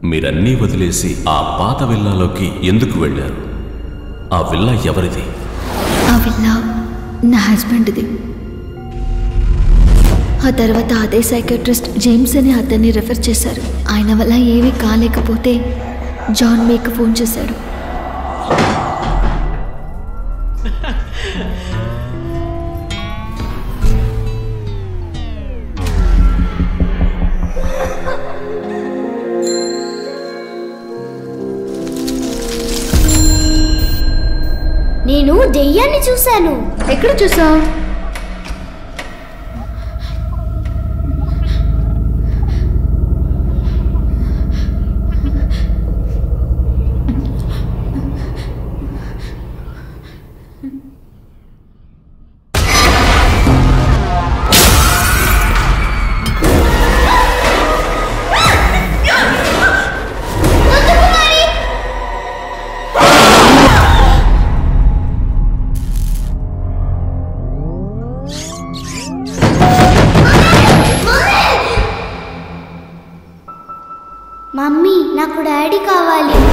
మీరన్నీ వదిలేసి ఆ పాత విల్లాలోకి ఎందుకు వెళ్ళారు ఆ విల్లా ఎవరిది ఆ విల్లా నా హస్బెండ్ది ఆ తర్వాత అదే సైకాట్రిస్ట్ జేమ్స్ అని అతన్ని రెఫర్ చేశారు ఆయన వల్ల ఏమీ కాలేకపోతే జాన్ మీకు ఫోన్ చేశాడు నేను దెయ్యాన్ని చూశాను ఎక్కడ చూసావు మమ్మీ నాకు డాడీ కావాలి